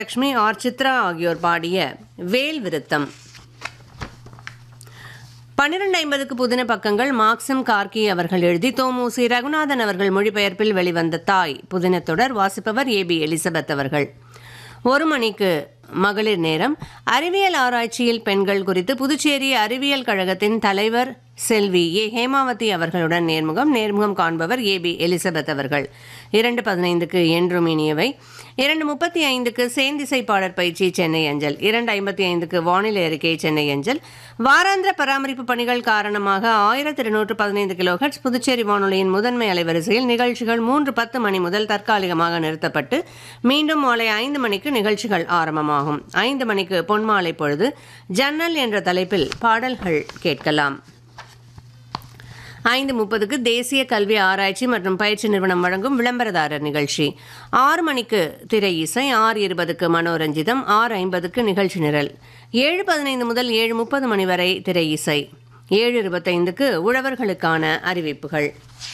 Lakshmi R Chitra ஆகியோர் பாடிய வேல் விருத்தம் பன்னிரண்டு ஐம்பதுக்கு புதின பக்கங்கள் மார்க்சம் கார்கி அவர்கள் எழுதி தோமுசி ரகுநாதன் அவர்கள் மொழிபெயர்ப்பில் வெளிவந்த தாய் புதின தொடர் வாசிப்பவர் ஏ பி எலிசபெத் அவர்கள் ஒரு மணிக்கு மகளிர் நேரம் அறிவியல் ஆராய்ச்சியில் பெண்கள் குறித்து புதுச்சேரி அறிவியல் கழகத்தின் தலைவர் செல்வி ஏ ஹேமாவதி அவர்களுடன் நேர்முகம் நேர்முகம் காண்பவர் ஏ பி எலிசபெத் அவர்கள் இரண்டு பதினைந்துக்கு என்றும் இனியவை இரண்டு முப்பத்தி ஐந்துக்கு சேந்திசை பாடற் பயிற்சி சென்னை அஞ்சல் இரண்டு ஐம்பத்தி ஐந்துக்கு வானிலை அறிக்கை சென்னை அஞ்சல் வாராந்திர பராமரிப்பு பணிகள் காரணமாக ஆயிரத்தி இருநூற்று பதினைந்து கிலோஹெட்ஸ் புதுச்சேரி வானொலியின் முதன்மை அலைவரிசையில் நிகழ்ச்சிகள் மூன்று பத்து மணி முதல் தற்காலிகமாக நிறுத்தப்பட்டு மீண்டும் மாலை ஐந்து மணிக்கு நிகழ்ச்சிகள் ஆரம்பமாகும் ஐந்து மணிக்கு பொன்மாலை பொழுது ஜன்னல் என்ற தலைப்பில் பாடல்கள் கேட்கலாம் ஐந்து முப்பதுக்கு தேசிய கல்வி ஆராய்ச்சி மற்றும் பயிற்சி நிறுவனம் வழங்கும் விளம்பரதாரர் நிகழ்ச்சி ஆறு மணிக்கு திரை இசை ஆறு இருபதுக்கு மனோரஞ்சிதம் ஆறு ஐம்பதுக்கு நிகழ்ச்சி நிரல் ஏழு பதினைந்து முதல் ஏழு முப்பது மணி வரை திரை இசை ஏழு இருபத்தைந்துக்கு உழவர்களுக்கான அறிவிப்புகள்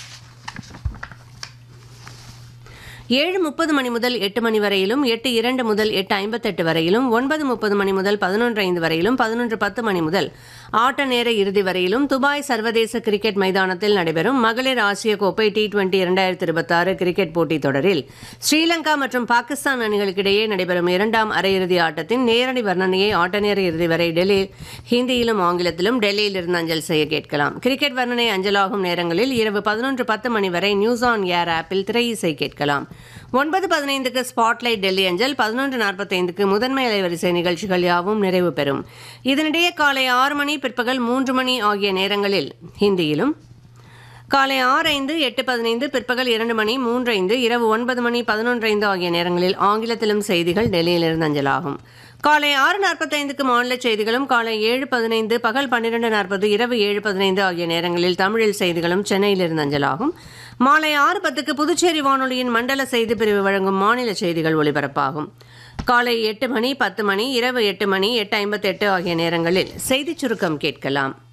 ஏழு முப்பது மணி முதல் எட்டு மணி வரையிலும் எட்டு இரண்டு முதல் எட்டு ஐம்பத்தெட்டு வரையிலும் ஒன்பது முப்பது மணி முதல் பதினொன்று ஐந்து வரையிலும் பதினொன்று பத்து மணி முதல் ஆட்ட நேர இறுதி வரையிலும் துபாய் சர்வதேச கிரிக்கெட் மைதானத்தில் நடைபெறும் மகளிர் ஆசிய கோப்பை டி டுவெண்டி இரண்டாயிரத்தி இருபத்தாறு கிரிக்கெட் போட்டித் தொடரில் ஸ்ரீலங்கா மற்றும் பாகிஸ்தான் அணிகளுக்கிடையே நடைபெறும் இரண்டாம் அரையிறுதி ஆட்டத்தின் நேரடி வர்ணனையை ஆட்ட நேர இறுதி வரை டெல்லி ஹிந்தியிலும் ஆங்கிலத்திலும் டெல்லியில் இருந்து அஞ்சல் செய்ய கேட்கலாம் கிரிக்கெட் வர்ணனை அஞ்சலாகும் நேரங்களில் இரவு பதினொன்று பத்து மணி வரை நியூஸ் ஆன் ஏர் ஆப்பில் திரை இசை கேட்கலாம் ஒன்பது பதினைந்துக்கு ஸ்பாட்லைட் டெல்லி அஞ்சல் பதினொன்று நாற்பத்தைந்துக்கு முதன்மை அலைவரிசை நிகழ்ச்சிகள் யாவும் நிறைவு பெறும் இதனிடையே காலை ஆறு மணி பிற்பகல் மூன்று மணி ஆகிய நேரங்களில் ஹிந்தியிலும் காலை ஆறு ஐந்து எட்டு பதினைந்து பிற்பகல் இரண்டு மணி மூன்று ஐந்து இரவு ஒன்பது மணி பதினொன்று ஐந்து ஆகிய நேரங்களில் ஆங்கிலத்திலும் செய்திகள் டெல்லியிலிருந்து அஞ்சலாகும் காலை ஆறு நாற்பத்தைந்துக்கு மாநில செய்திகளும் காலை ஏழு பதினைந்து பகல் பன்னிரெண்டு நாற்பது இரவு ஏழு பதினைந்து ஆகிய நேரங்களில் தமிழில் செய்திகளும் சென்னையிலிருந்து அஞ்சலாகும் மாலை ஆறு பத்துக்கு புதுச்சேரி வானொலியின் மண்டல செய்தி பிரிவு வழங்கும் மாநில செய்திகள் ஒலிபரப்பாகும் காலை எட்டு மணி பத்து மணி இரவு எட்டு மணி எட்டு ஐம்பத்தெட்டு ஆகிய நேரங்களில் செய்திச் சுருக்கம் கேட்கலாம்